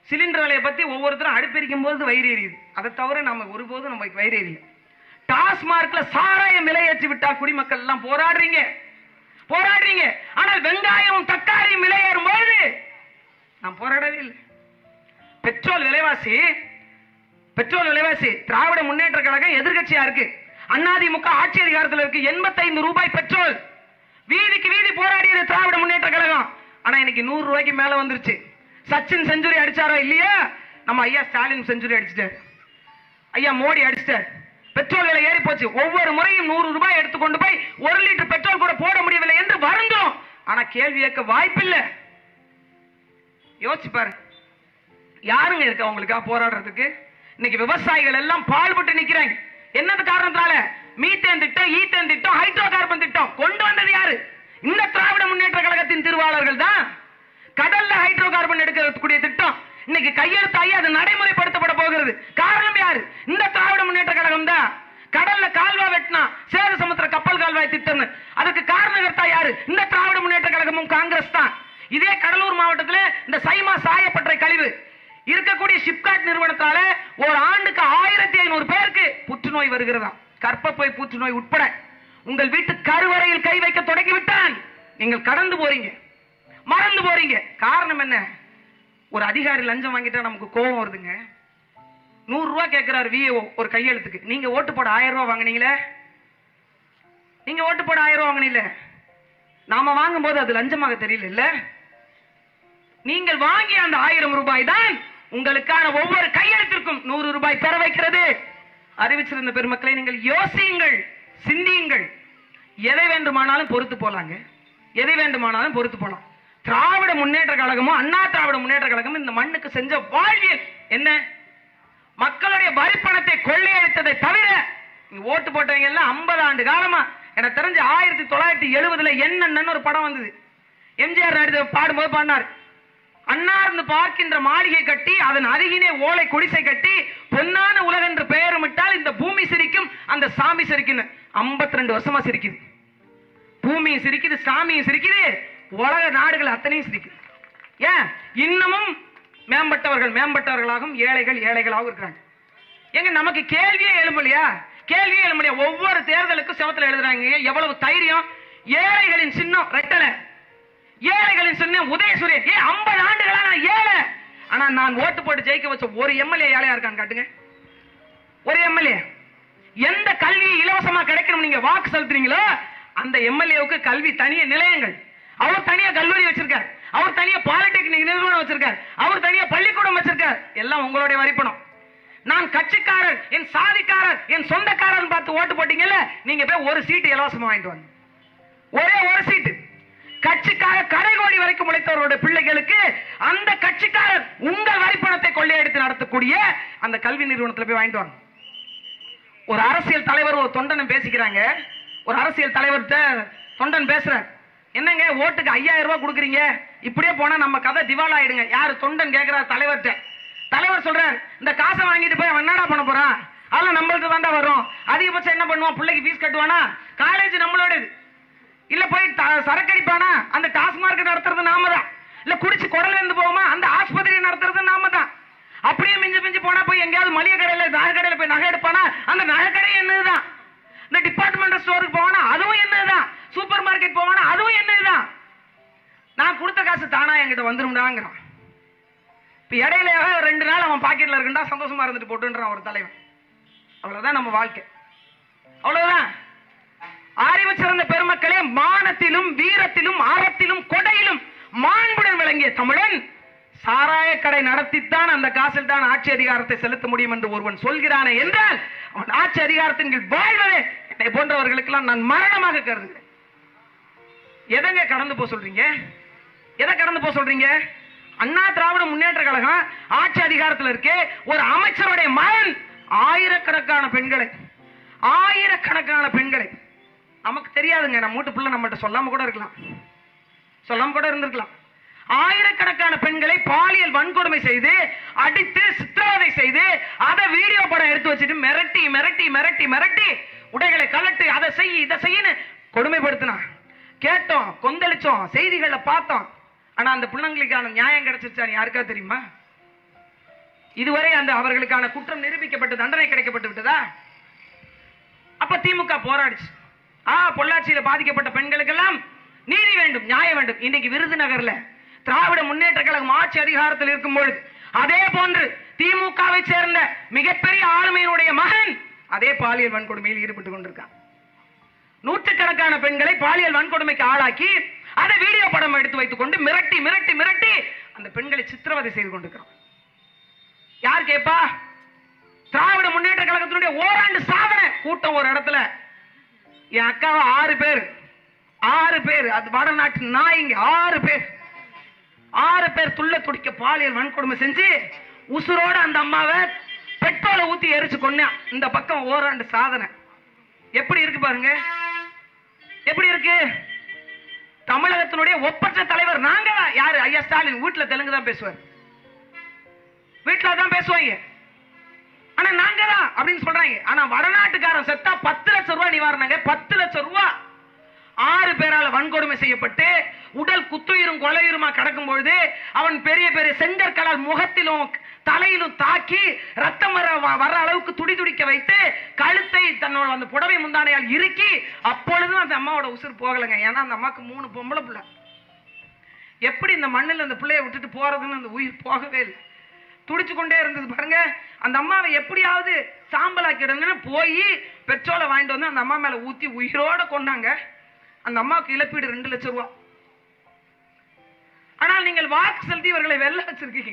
Cylinder விலையை பத்தி ஒவ்வொருத்தரும் அடுப்பெரிக்கும் போது வயிறு எரியுது அதை தவிர நம்ம ஒருபோதும் நம்ம வயிறு எரியல டாஸ்மார்க்ல சாராயம் விலையேற்றி விட்டா குடிமக்கள் எல்லாம் போராடுறீங்க போராடுறீங்க ஆனால் வெங்காயம் தக்காளியும் விலையேறும் போது நான் போராடவே இல்லை பெட்ரோல் விலைவாசி பெட்ரோல் விலைவாசி திராவிட முன்னேற்ற கழகம் எதிர்க்கட்சியா இருக்கு அதிமுக ஆட்சி அதிகாரத்தில் இருக்கு 85 ரூபாய் பெட்ரோல் வீதிக்கு வீதி போராடியது திராவிட முன்னேற்ற கழகம் ஆனா இன்னைக்கு நூறு ரூபாய்க்கு மேல வந்துருச்சு சச்சின் செஞ்சுரி அடிச்சாரா இல்லையா நம்ம ஐயா ஸ்டாலின் செஞ்சுரி அடிச்சிட்டாரு ஐயா மோடி அடிச்சிட்டார் பெட்ரோல் விலை ஏறி போச்சு ஒவ்வொரு முறையும் நூறு ரூபாய் எடுத்துக்கொண்டு போய் ஒரு லிட்டர் பெட்ரோல் கூட போட முடியவில்லை என்று வருந்தோம் ஆனா கேள்வி கேட்க வாய்ப்பில்லை யோசிச்சு பாருங்க யாருங்க இருக்கா உங்களுக்காக போராடுறதுக்கு இன்னைக்கு விவசாயிகள் எல்லாம் பால்பட்டு நிக்கிறாங்க என்னது காரணத்தால மீத்தேன் திட்டம் ஈத்தேன் திட்டம் ஹைட்ரோ கார்பன் திட்டம் கொண்டு வந்தது யாரு இந்த திராவிட முன்னேற்ற கழகத்தின் திருவாளர்கள் தான் கடல்ல ஹைட்ரோ கார்பன் எடுக்கக்கூடிய திட்டம் இன்னைக்கு கையெழுத்தாகி அது நடைமுறைப்படுத்தப்பட போகிறது காரணம் யாரு இந்த திராவிட முன்னேற்ற கழகம் தான் கடல்ல கால்வா வெட்டினா சேர சமுத்திர கப்பல் கால்வாய் திட்டம்னு அதுக்கு காரணகர்த்தா யாரு இந்த திராவிட முன்னேற்ற கழகமும் காங்கிரஸ் தான் இதே கடலூர் மாவட்டத்தில் இந்த சைமா சாயப்பட்டறை கழிவு இருக்கக்கூடிய ஷிப்காட் நிறுவனத்தால ஒரு ஆண்டுக்கு ஆயிரத்தி ஐநூறு பேருக்கு புற்றுநோய் வருகிறதா கர்ப்பப்பை புற்றுநோய் உட்பட உங்கள் வீட்டு கருவறையில் கை வைக்க தொடங்கி விட்டான் நீங்கள் கடந்து போறீங்க மறந்து போறீங்க காரணம் என்ன ஒரு அதிகாரி லஞ்சம் வாங்கிட்டா நமக்கு கோபம் வருதுங்க நூறு ரூபாய் கேட்கிறாரு விஏஓ ஒரு கையெழுத்துக்கு நீங்க ஓட்டு போட ஆயிரம் ரூபாய் வாங்குனீங்களே நீங்க ஓட்டு போட ஆயிரம் ரூபாய் வாங்குனீங்களே நாம வாங்கும்போது அது லஞ்சமாக தெரியல இல்ல நீங்கள் வாங்கிய அந்த ஆயிரம் ரூபாய் தான் உங்களுக்கான ஒவ்வொரு கையெழுத்திற்கும் நூறு ரூபாய் பெற வைக்கிறது அறிவிச்சிருந்த பெருமக்களை நீங்கள் யோசியுங்கள் சிந்தியுங்கள் எதை வேண்டுமானாலும் பொறுத்து போலாங்க எதை வேண்டுமானாலும் பொறுத்து போலாம் திராவிட முன்னேற்ற கழகமும் அண்ணா திராவிட முன்னேற்ற கழகமும் இந்த மண்ணுக்கு செஞ்ச வாழ்வியல் என்ன மக்களுடைய வரிப்பணத்தை கொள்ளையடித்ததை தவிர இங்க ஓட்டு போட்டவங்க எல்லாம் 50 ஆண்டு காலமா எனக்கு தெரிஞ்சு ஆயிரத்தி தொள்ளாயிரத்தி எழுபதுல என்னன்னு ஒரு படம் வந்தது எம்ஜிஆர் நடித்த பாடும்போது பாடினார் அன்னார்ந்து பார்க்கின்ற மாளிகை கட்டி அதன் அருகினே ஓலை குடிசை கட்டி பொன்னான உலகம் என்று பெயரமிட்டால் இந்த பூமி சிரிக்கும் அந்த சாமி சிரிக்குன்னு 52 ரெண்டு வருஷமா சிரிக்குது பூமியும் சிரிக்குது சாமியும் சிரிக்குது உலக நாடுகள் அத்தனையும் சிரிக்குது ஏன் இன்னமும் மேம்பட்டவர்கள் மேம்பட்டவர்களாகவும் ஏழைகள் ஏழைகளாகவும் இருக்கிறாங்க எங்க நமக்கு கேள்வியே எழும்பலையா கேள்வியே எழும்பலையா ஒவ்வொரு தேர்தலுக்கும் செவத்துல எழுதுறாங்க எவ்வளவு தைரியம் ஏழைகளின் சின்னம் ரெட்டலை ஏழைகளின் சின்னம் உதயசூரியன் ஏ ஐம்பது ஆண்டுகளா நான் ஏழை ஆனா நான் ஓட்டு போட்டு ஜெயிக்க வச்ச ஒரு எம்எல்ஏ ஏழையா இருக்கான்னு காட்டுங்க ஒரு எம்எல்ஏ எந்த கல்வி இலவசமா கிடைக்கணும் நீங்க வாக்கு செலுத்துறீங்களோ அந்த எம்எல்ஏவுக்கு கல்வி தனிய நிலையங்கள் அவர் தனியா கல்லூரி வச்சிருக்கார் அவர் தனியா பாலிடெக்னிக் நிறுவனம் வச்சிருக்கார் அவர் தனியா பள்ளிக்கூடம் வச்சிருக்கார் எல்லாம் உங்களுடைய வரிப்பணம் நான் கட்சிக்காரர் என் சாதிக்காரர் என் சொந்தக்காரர் பார்த்து ஓட்டு போட்டீங்கல்ல நீங்க போய் ஒரு சீட்டு இலவசமா வாங்கிட்டு வாங்க ஒரே ஒரு சீட்டு கட்சிக்கார கடைகோடி வரைக்கும் உழைத்தவர்களுடைய பிள்ளைகளுக்கு அந்த கட்சிக்காரர் உங்கள் வரிப்பணத்தை கொள்ளையடித்து நடத்தக்கூடிய அந்த கல்வி நிறுவனத்துல போய் வாங்கிட்டு வாங்க ஒரு அரசியல் தலைவர் ஒரு தொண்டனும் பேசிக்கிறாங்க ஒரு அரசியல் தலைவர்கிட்ட தொண்டன் பேசுறார் என்னங்க ஓட்டுக்கு ஐயாயிரம் ரூபாய் கொடுக்குறீங்க இப்படியே போனா நம்ம கதை திவால் ஆயிடுங்க யாரு தொண்டன் கேட்கிறார் தலைவர்கிட்ட தலைவர் சொல்றார் இந்த காசை வாங்கிட்டு போய் அவன் என்னடா பண்ண போறான் அதெல்லாம் நம்மள்ட்ட தாண்டா வரும் அதிகபட்சம் என்ன பண்ணுவான் பிள்ளைக்கு ஃபீஸ் கட்டுவானா காலேஜ் நம்மளோடது இல்ல போய் த- சரக்கு அடிப்பானா அந்த டாஸ்மார்க் நடத்துறது நாம தான் இல்ல குடிச்சு குடல் இருந்து போகுமா அந்த ஆஸ்பத்திரி நடத்துறது நாம தான் அப்படியே மிஞ்சி மிஞ்சி போனா போய் எங்கேயாவது மளிகை கடையில நகை கடையில போய் நகை எடுப்பானா அந்த நகை கடை என்னதுதான் இந்த டிபார்ட்மெண்டல் ஸ்டோருக்கு போவானா அதுவும் என்னதுதான் சூப்பர் மார்க்கெட் போவானா அதுவும் என்னதுதான் நான் கொடுத்த காசு தானா என்கிட்ட வந்துரும்டாங்கிறான் இப்ப இடையில ரெண்டு நாள் அவன் பாக்கெட்ல இருக்குண்டா சந்தோஷமா இருந்துட்டு போட்டுன்றான் ஒரு தலைவன் அவ்வளவுதான் நம்ம வாழ்க்கை அவ்வளவுதான் அறிவு சிறந்த பெருமக்களே மானத்திலும் வீரத்திலும் அறத்திலும் கொடையிலும் மாண்புடன் விளங்கிய தமிழன் சாராய கடை நடத்தித்தான் அந்த காசில் தான் ஆட்சி அதிகாரத்தை செலுத்த முடியும் என்று ஒருவன் சொல்கிறானே என்றால் அவன் ஆட்சி அதிகாரத்தின் கீழ் வாழ்வதே என்னை போன்றவர்களுக்கெல்லாம் நான் மரணமாக கருதுகிறேன் எதங்க கடந்து போக சொல்றீங்க எதை கடந்து போக சொல்றீங்க அண்ணா திராவிட முன்னேற்ற கழகம் ஆட்சி அதிகாரத்தில் இருக்கு ஒரு அமைச்சருடைய மகன் ஆயிரக்கணக்கான பெண்களை ஆயிரக்கணக்கான பெண்களை நமக்கு தெரியாதுங்க நம்ம வீட்டு பிள்ளை நம்மகிட்ட சொல்லாம கூட இருக்கலாம் சொல்லாம கூட இருந்திருக்கலாம் ஆயிரக்கணக்கான பெண்களை பாலியல் வன்கொடுமை செய்து அடித்து சித்திரவதை செய்து அதை வீடியோ படம் எடுத்து வச்சுட்டு மிரட்டி மிரட்டி மிரட்டி மிரட்டி உடைகளை கலட்டு அதை செய் இதை செய்யு கொடுமைப்படுத்தினான் கேட்டோம் கொந்தளிச்சோம் செய்திகளை பார்த்தோம் ஆனா அந்த பிள்ளைங்களுக்கான நியாயம் கிடைச்சிருச்சான்னு யாருக்கா தெரியுமா இதுவரை அந்த அவர்களுக்கான குற்றம் நிரூபிக்கப்பட்டு தண்டனை கிடைக்கப்பட்டு விட்டதா அப்ப திமுக போராடிச்சு ஆ பொள்ளாச்சியில பாதிக்கப்பட்ட பெண்களுக்கெல்லாம் நீதி வேண்டும் நியாயம் வேண்டும் இன்னைக்கு விருதுநகர்ல திராவிட முன்னேற்ற கழகம் ஆட்சி அதிகாரத்தில் இருக்கும் பொழுது அதே போன்று திமுகவை சேர்ந்த மிகப்பெரிய ஆளுமையினுடைய மகன் அதே பாலியல் வன்கொடுமையில் ஈடுபட்டு கொண்டிருக்கான் நூற்றுக்கணக்கான பெண்களை பாலியல் வன்கொடுமைக்கு ஆளாக்கி அதை வீடியோ படம் எடுத்து வைத்துக் கொண்டு மிரட்டி மிரட்டி மிரட்டி அந்த பெண்களை சித்திரவதை செய்து கொண்டிருக்கிறான் யார் கேப்பா திராவிட முன்னேற்ற கழகத்தினுடைய ஓராண்டு சாதனை கூட்டம் ஒரு இடத்துல என் அக்காவை ஆறு பேர் ஆறு பேர் அது வடநாட்டு நாய்ங்க ஆறு பேர் ஆறு பேர் துள்ள துடிக்க பாலியல் வன்கொடுமை செஞ்சு உசுரோட அந்த அம்மாவை பெட்ரோலை ஊத்தி எரிச்சு கொன்னான் இந்த பக்கம் ஓராண்டு சாதனை எப்படி இருக்கு பாருங்க எப்படி இருக்கு தமிழகத்தினுடைய ஒப்பற்ற தலைவர் நாங்க தான். யாரு ஐயா ஸ்டாலின் வீட்டுல தெலுங்கு தான் பேசுவார் வீட்டுல தான் பேசுவாங்க ஆனா நாங்க தான் அப்படின்னு சொல்றாங்க ஆனா வடநாட்டுக்காரன் செத்தா பத்து லட்சம் ரூபாய் நிவாரணங்க பத்து லட்சம் ரூபாய் ஆறு பேரால வன்கொடுமை செய்யப்பட்டு உடல் குத்துயிரும் கொலையுருமா கிடக்கும் பொழுது அவன் பெரிய பெரிய செங்கற்களால் முகத்திலும் தலையிலும் தாக்கி ரத்தம் வர வ- வர அளவுக்கு துடி துடிக்க வைத்து கழுத்தை தன்னோட அந்த புடவை முந்தானையால் இறுக்கி அப்பொழுதும் அந்த அம்மாவோட உசுர் போகலைங்க ஏன்னா அந்த அம்மாக்கு மூணு பொம்பளை பிள்ளை எப்படி இந்த மண்ணில் அந்த பிள்ளைய விட்டுட்டு போறதுன்னு அந்த உயிர் போகவே இல்லை துடிச்சு கொண்டே இருந்தது பாருங்க அந்த அம்மாவை எப்படியாவது சாம்பலாக்கிடணும்னு போய் பெட்ரோலை வாங்கிட்டு வந்து அந்த அம்மா மேல ஊத்தி உயிரோட கொண்டாங்க அந்த அம்மாவுக்கு இழப்பீடு ரெண்டு லட்சம் ரூபாய் ஆனால் நீங்கள் வாக்கு செலுத்தி இவர்களை வெல்ல வச்சிருக்கீங்க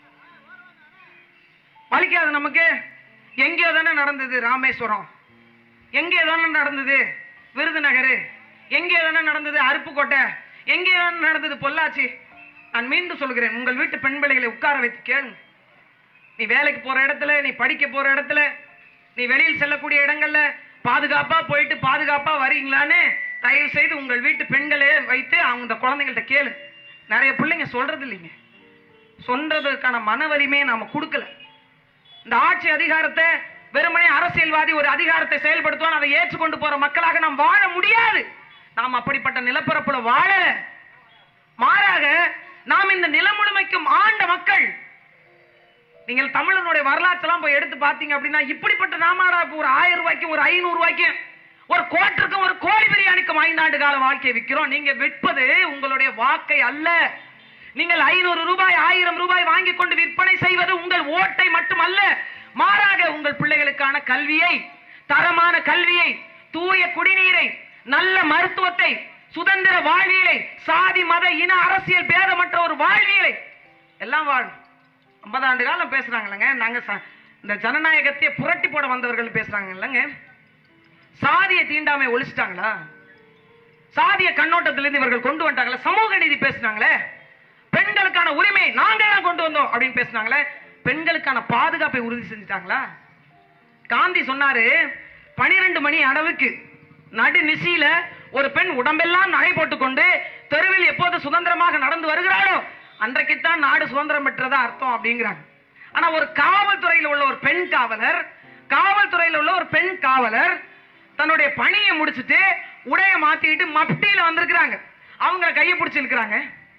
வலிக்காது நமக்கு எங்கேயோ தானே நடந்தது ராமேஸ்வரம் எங்கேயோ தானே நடந்தது விருதுநகர் எங்கேயோ தானே நடந்தது அருப்புக்கோட்டை எங்கேயோ தானே நடந்தது பொள்ளாச்சி நான் மீண்டும் சொல்கிறேன் உங்கள் வீட்டு பெண் பிள்ளைகளை உட்கார வைத்து கேளுங்க நீ வேலைக்கு போற இடத்துல நீ படிக்க போற இடத்துல நீ வெளியில் செல்லக்கூடிய இடங்கள்ல பாதுகாப்பா போயிட்டு பாதுகாப்பா வரீங்களான்னு தயவு செய்து உங்கள் வீட்டு பெண்களே வைத்து அவங்க இந்த குழந்தைங்கள்ட்ட கேளு நிறைய பிள்ளைங்க சொல்றது இல்லைங்க சொல்றதுக்கான மன வலிமையை நாம கொடுக்கல இந்த ஆட்சி அதிகாரத்தை வெறுமனே அரசியல்வாதி ஒரு அதிகாரத்தை செயல்படுத்துவான் அதை ஏற்றுக்கொண்டு போற மக்களாக நாம் வாழ முடியாது நாம் அப்படிப்பட்ட நிலப்பரப்புல வாழல மாறாக நாம் இந்த நிலம் முழுமைக்கும் ஆண்ட மக்கள் நீங்கள் தமிழனுடைய வரலாற்றெல்லாம் போய் எடுத்து பார்த்தீங்க அப்படின்னா இப்படிப்பட்ட நாமாடா இப்ப ஒரு ஆயிரம் ரூபாய்க்கும் ஒரு ஐநூறு ரூபாய்க்கும் ஒரு கோட்டிற்கும் ஒரு கோழி பிரியாணிக்கும் ஐந்தாண்டு கால வாழ்க்கையை விற்கிறோம் நீங்க விற்பது உங்களுடைய வாக்கை அல்ல நீங்கள் ஐநூறு ரூபாய் ஆயிரம் ரூபாய் வாங்கி கொண்டு விற்பனை செய்வது உங்கள் ஓட்டை மட்டுமல்ல மாறாக உங்கள் பிள்ளைகளுக்கான கல்வியை தரமான கல்வியை தூய குடிநீரை நல்ல மருத்துவத்தை சுதந்திர வாழ்வியலை சாதி மத இன அரசியல் பேதமற்ற ஒரு வாழ்வியலை எல்லாம் வாழும் ஐம்பது ஆண்டு காலம் பேசுறாங்கல்லங்க நாங்க ச- இந்த ஜனநாயகத்தை புரட்டி போட வந்தவர்கள் பேசுறாங்க இல்லைங்க சாதிய தீண்டாமை ஒழிச்சிட்டாங்களா சாதிய கண்ணோட்டத்திலிருந்து இவர்கள் கொண்டு வந்துட்டாங்களா சமூக நீதி பேசுனாங்களே பெண்களுக்கான உரிமை நாங்க தான் கொண்டு வந்தோம் அப்படின்னு பேசுனாங்களே பெண்களுக்கான பாதுகாப்பை உறுதி செஞ்சுட்டாங்களா காந்தி சொன்னாரு பனிரெண்டு மணி அளவுக்கு நடு நிசியில ஒரு பெண் உடம்பெல்லாம் நகை போட்டுக்கொண்டு தெருவில் எப்போது சுதந்திரமாக நடந்து வருகிறாளோ அன்றைக்குத்தான் நாடு சுதந்திரம் பெற்றதா அர்த்தம் அப்படிங்கிறாங்க ஆனா ஒரு காவல்துறையில் உள்ள ஒரு பெண் காவலர் காவல்துறையில் உள்ள ஒரு பெண் காவலர் தன்னுடைய பணியை முடிச்சிட்டு உடைய மாத்திட்டு மப்டியில வந்திருக்கிறாங்க அவங்கள கையை பிடிச்சி இழுக்கிறாங்க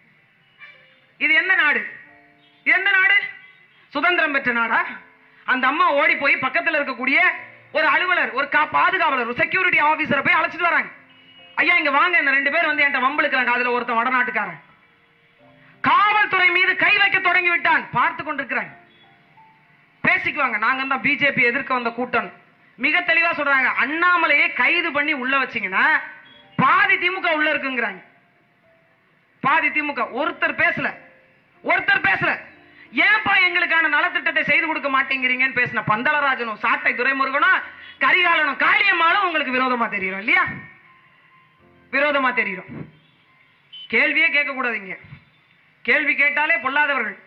இது எந்த நாடு இது எந்த நாடு சுதந்திரம் பெற்ற நாடா அந்த அம்மா ஓடி போய் பக்கத்துல இருக்கக்கூடிய ஒரு அலுவலர் ஒரு கா பாதுகாவலர் ஒரு செக்யூரிட்டி ஆபீசரை போய் அழைச்சிட்டு வராங்க ஐயா இங்க வாங்க இந்த ரெண்டு பேர் வந்து என்கிட்ட வம்பிழுக்கிறாங்க அதுல ஒருத்தன் வடநாட்டுக்காரன் காவல்துறை மீது கை வைக்க தொடங்கி விட்டான் பார்த்து கொண்டிருக்கிறாங்க பேசிக்குவாங்க நாங்க தான் பிஜேபி எதிர்க்க வந்த கூட்டம் மிக தெளிவா சொல்றாங்க அண்ணாமலையை கைது பண்ணி உள்ள வச்சீங்கன்னா பாதி திமுக உள்ள இருக்குங்கிறாங்க பாதி திமுக ஒருத்தர் பேசல ஒருத்தர் பேசல ஏன்பா எங்களுக்கான நலத்திட்டத்தை செய்து கொடுக்க மாட்டேங்கிறீங்கன்னு பேசின பந்தளராஜனும் சாட்டை துரைமுருகனும் கரிகாலனும் காளியம்மாளும் உங்களுக்கு விரோதமா தெரியும் இல்லையா விரோதமா தெரியும் கேள்வியே கேட்க கூடாதீங்க கேள்வி கேட்டாலே பொல்லாதவர்கள்